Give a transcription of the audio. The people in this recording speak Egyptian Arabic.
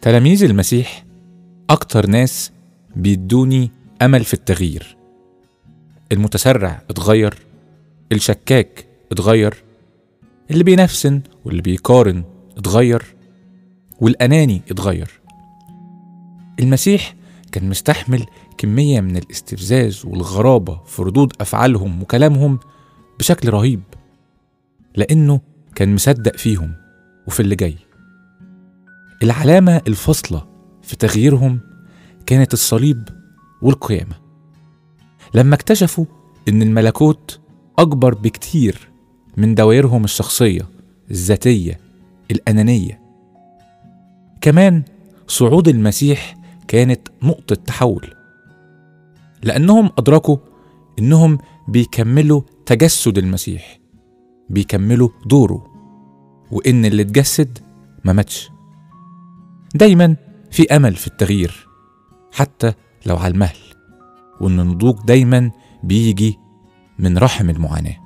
تلاميذ المسيح أكتر ناس بيدوني أمل في التغيير المتسرع اتغير الشكاك اتغير اللي بينفسن واللي بيقارن اتغير والأناني اتغير المسيح كان مستحمل كمية من الاستفزاز والغرابة في ردود أفعالهم وكلامهم بشكل رهيب لأنه كان مصدق فيهم وفي اللي جاي العلامة الفاصلة في تغييرهم كانت الصليب والقيامة لما اكتشفوا إن الملكوت أكبر بكتير من دوائرهم الشخصية الذاتية الأنانية كمان صعود المسيح كانت نقطة تحول لأنهم أدركوا إنهم بيكملوا تجسد المسيح بيكملوا دوره وإن اللي اتجسد ما ماتش دايما في أمل في التغيير حتى لو على المهل وإن النضوج دايما بيجي من رحم المعاناه